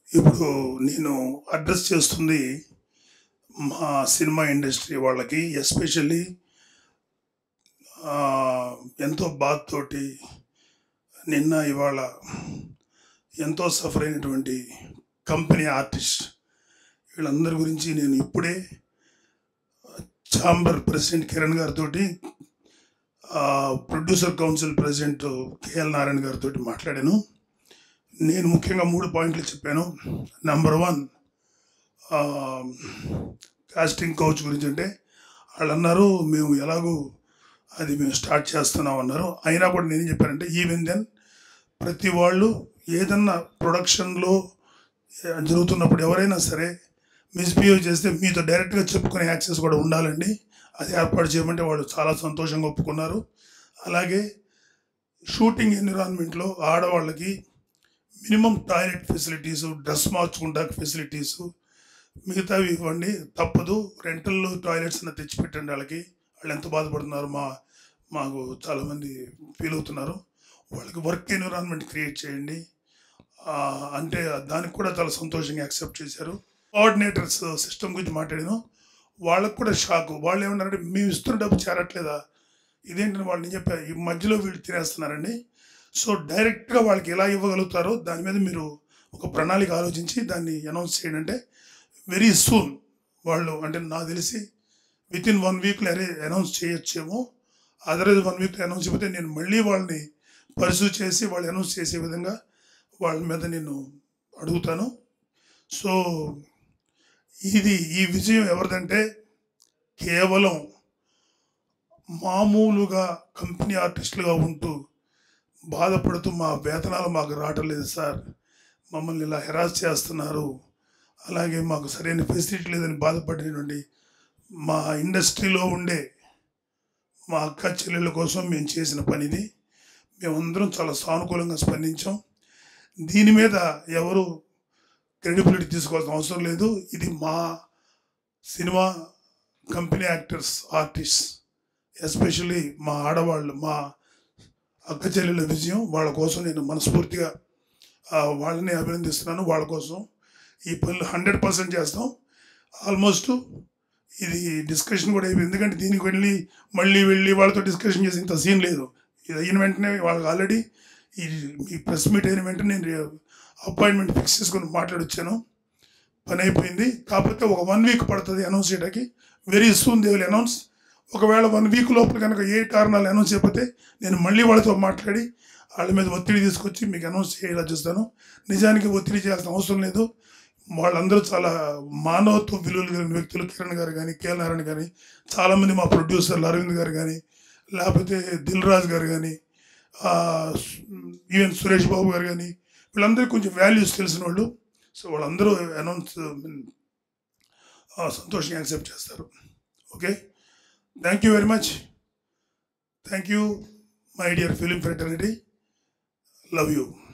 ఇప్పుడు నేను అడ్రస్ చేస్తుంది మా సినిమా ఇండస్ట్రీ వాళ్ళకి ఎస్పెషల్లీ ఎంతో బాధతోటి నిన్న ఇవాళ ఎంతో సఫర్ అయినటువంటి కంపెనీ ఆర్టిస్ట్ వీళ్ళందరి గురించి నేను ఇప్పుడే ఛాంబర్ ప్రెసిడెంట్ కిరణ్ గారితో producer council president K L Narayana గారితో మాట్లాడాను నేను ముఖ్యంగా మూడు పాయింట్లు చెప్పాను నెంబర్ వన్ కాస్టింగ్ కౌచ్ గురించి అంటే వాళ్ళు అన్నారు మేము ఎలాగో అది మేము స్టార్ట్ చేస్తున్నాం అన్నారు అయినా కూడా నేనేం చెప్పానంటే ఈవెన్ దెన్ ప్రతి వాళ్ళు ఏదన్నా ప్రొడక్షన్లో జరుగుతున్నప్పుడు ఎవరైనా సరే మిస్బిహేవ్ చేస్తే మీతో డైరెక్ట్గా చెప్పుకునే యాక్సెస్ కూడా ఉండాలండి అది ఏర్పాటు చేయమంటే వాళ్ళు చాలా సంతోషంగా ఒప్పుకున్నారు అలాగే షూటింగ్ ఎన్విరాన్మెంట్లో ఆడవాళ్ళకి మినిమం టాయిలెట్ ఫెసిలిటీస్ డ్రెస్ మార్చుకుంటాక ఫెసిలిటీస్ మిగతావి ఇవ్వండి తప్పదు రెంటల్లో టాయిలెట్స్ అన్న తెచ్చిపెట్టండి వాళ్ళకి వాళ్ళు ఎంత బాధపడుతున్నారు మా మాకు చాలామంది ఫీల్ అవుతున్నారు వాళ్ళకి వర్క్ ఎన్విరాన్మెంట్ క్రియేట్ చేయండి ఆ, అంటే దానికి కూడా చాలా సంతోషంగా యాక్సెప్ట్ చేశారు కోఆర్డినేటర్స్ సిస్టమ్ గురించి మాట్లాడాను వాళ్ళకు కూడా షాక్ వాళ్ళు ఏమన్నారంటే మేము ఇస్తున్న డబ్బు చేరట్లేదా ఇదేంటని వాళ్ళని చెప్పారు ఈ మధ్యలో వీళ్ళు తినేస్తున్నారండి సో డైరెక్ట్గా వాళ్ళకి ఎలా ఇవ్వగలుగుతారో దాని మీద మీరు ఒక ప్రణాళిక ఆలోచించి దాన్ని అనౌన్స్ చేయండి అంటే వెరీ సూన్ వాళ్ళు అంటే నాకు తెలిసి విత్ ఇన్ వన్ వీక్లో అరే అనౌన్స్ చేయొచ్చేమో అదర్వైజ్ వన్ వీక్లో అనౌన్స్ అయిపోతే నేను మళ్ళీ వాళ్ళని పర్సూ చేసి వాళ్ళు అనౌన్స్ చేసే విధంగా వాళ్ళ మీద నేను అడుగుతాను సో ఇది ఈ విజయం ఎవరిదంటే కేవలం మామూలుగా కంపెనీ ఆర్టిస్టులుగా ఉంటూ బాధపడుతూ మా వేతనాలు మాకు రావటం లేదు సార్ మమ్మల్ని ఇలా హెరాస్ చేస్తున్నారు అలాగే మాకు సరైన ఫెసిలిటీ లేదని బాధపడినటువంటి మా ఇండస్ట్రీలో ఉండే మా అక్క చెల్లెళ్ళ కోసం మేము చేసిన పనిది మేమందరం చాలా సానుకూలంగా స్పందించాం దీని మీద ఎవరు క్రెడిబిలిటీ తీసుకోవాల్సిన అవసరం లేదు ఇది మా cinema company actors artist especially మా ఆడవాళ్ళు మా అక్క చెల్లెళ్ళ విజయం వాళ్ళ కోసం నేను మనస్ఫూర్తిగా ఆ, వాళ్ళని అభినందిస్తున్నాను వాళ్ళ కోసం ఈ పనులు హండ్రెడ్ పర్సెంట్ చేస్తాం ఆల్మోస్ట్ ఇది డిస్కషన్ కూడా అయిపోయింది ఎందుకంటే దీనికి వెళ్ళి మళ్ళీ వెళ్ళి వాళ్ళతో డిస్కషన్ చేసి ఇంత సీన్ లేదు ఇది అయిన వెంటనే వాళ్ళకి ఆల్రెడీ ఈ ఈ ప్రెస్ మీట్ అయిన వెంటనే నేను అపాయింట్మెంట్ ఫిక్స్ చేసుకొని మాట్లాడొచ్చాను పని అయిపోయింది కాకపోతే ఒక వన్ వీక్ పడుతుంది అనౌన్స్ చేయడానికి very soon they will announce ఒకవేళ వన్ వీక్ లోపల కనుక ఏ కారణాలు అనౌన్స్ చేయకపోతే నేను మళ్ళీ వాళ్ళతో మాట్లాడి వాళ్ళ మీద ఒత్తిడి తీసుకొచ్చి మీకు అనౌన్స్ చేయాలా చూస్తాను నిజానికి ఒత్తిడి చేయాల్సిన అవసరం లేదు వాళ్ళందరూ చాలా మానవత్వ విలువలు కలిగిన వ్యక్తులు కిరణ్ గారు కానీ కేఎల్ నారాయణ కానీ చాలామంది మా ప్రొడ్యూసర్లు అరవింద్ గారు కానీ లేకపోతే దిల్ రాజు గారు కానీ ఈవెన్ సురేష్ బాబు గారు కానీ వీళ్ళందరికీ కొంచెం వాల్యూస్ తెలిసిన వాళ్ళు సో వాళ్ళందరూ అనౌన్స్ సంతోషంగా యాక్సెప్ట్ చేస్తారు okay thank you very much thank you my dear film fraternity love you